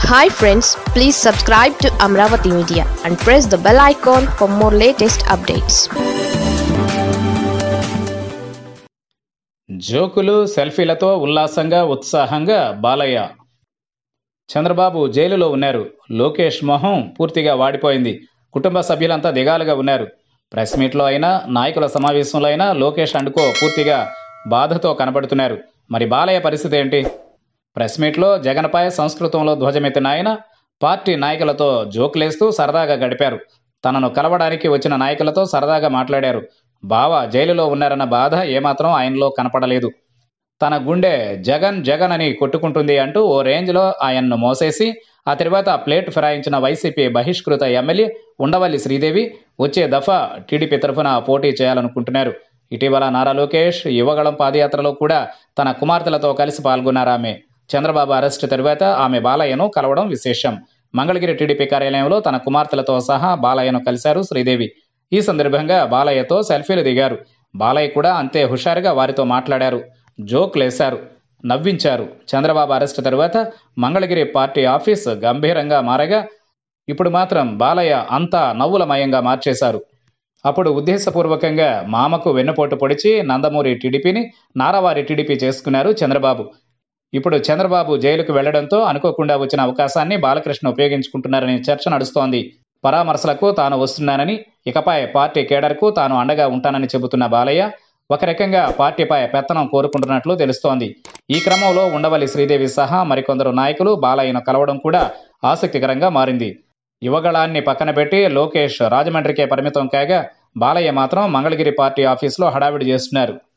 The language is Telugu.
hi friends please subscribe to Amaravati media and press the bell icon for more latest updates జోకులు సెల్ఫీలతో ఉల్లాసంగా ఉత్సాహంగా బాలయ్య చంద్రబాబు జైలులో ఉన్నారు లోకేష్ మొహం పూర్తిగా వాడిపోయింది కుటుంబ సభ్యులంతా దిగాలుగా ఉన్నారు ప్రెస్ మీట్లో అయినా నాయకుల సమావేశంలో అయినా లోకేష్ అండుకో పూర్తిగా బాధతో కనబడుతున్నారు మరి బాలయ్య పరిస్థితి ఏంటి ప్రెస్ మీట్లో జగన్పై సంస్కృతంలో ధ్వజమెత్తిన ఆయన పార్టీ నాయకులతో జోకులేస్తూ సరదాగా గడిపారు తనను కలవడానికి వచ్చిన నాయకులతో సరదాగా మాట్లాడారు బావ జైలులో ఉన్నారన్న బాధ ఏమాత్రం ఆయనలో కనపడలేదు తన గుండె జగన్ జగన్ అని కొట్టుకుంటుంది అంటూ ఓ రేంజ్లో ఆయన్ను మోసేసి ఆ తర్వాత ప్లేట్ ఫిరాయించిన వైసీపీ బహిష్కృత ఎమ్మెల్యే ఉండవల్లి శ్రీదేవి వచ్చే దఫా టీడీపీ తరఫున పోటీ చేయాలనుకుంటున్నారు ఇటీవల నారా లోకేష్ యువగళం పాదయాత్రలో కూడా తన కుమార్తెలతో కలిసి పాల్గొన్నారామె చంద్రబాబు అరెస్టు తరువాత ఆమె బాలయ్యను కలవడం విశేషం మంగళగిరి టీడీపీ కార్యాలయంలో తన కుమార్తెలతో సహా బాలయ్యను కలిశారు శ్రీదేవి ఈ సందర్భంగా బాలయ్యతో సెల్ఫీలు దిగారు బాలయ్య కూడా అంతే హుషారుగా వారితో మాట్లాడారు జోక్లేశారు నవ్వించారు చంద్రబాబు అరెస్టు తరువాత మంగళగిరి పార్టీ ఆఫీస్ గంభీరంగా మారగా ఇప్పుడు మాత్రం బాలయ్య అంతా నవ్వులమయంగా మార్చేశారు అప్పుడు ఉద్దేశపూర్వకంగా మామకు వెన్నుపోటు పొడిచి నందమూరి టీడీపీని నారావారి టీడీపీ చేసుకున్నారు చంద్రబాబు ఇప్పుడు చంద్రబాబు జైలుకు వెళ్లడంతో అనుకోకుండా వచ్చిన అవకాశాన్ని బాలకృష్ణ ఉపయోగించుకుంటున్నారనే చర్చ నడుస్తోంది పరామర్శలకు తాను వస్తున్నానని ఇకపై పార్టీ కేడర్కు తాను అండగా ఉంటానని చెబుతున్న బాలయ్య ఒక రకంగా పార్టీపై పెత్తనం కోరుకుంటున్నట్లు తెలుస్తోంది ఈ క్రమంలో ఉండవల్లి శ్రీదేవి సహా మరికొందరు నాయకులు బాలయ్యను కలవడం కూడా ఆసక్తికరంగా మారింది యువగళాన్ని పక్కన పెట్టి లోకేష్ రాజమండ్రికే పరిమితం కాగా బాలయ్య మాత్రం మంగళగిరి పార్టీ ఆఫీసులో హడావిడి చేస్తున్నారు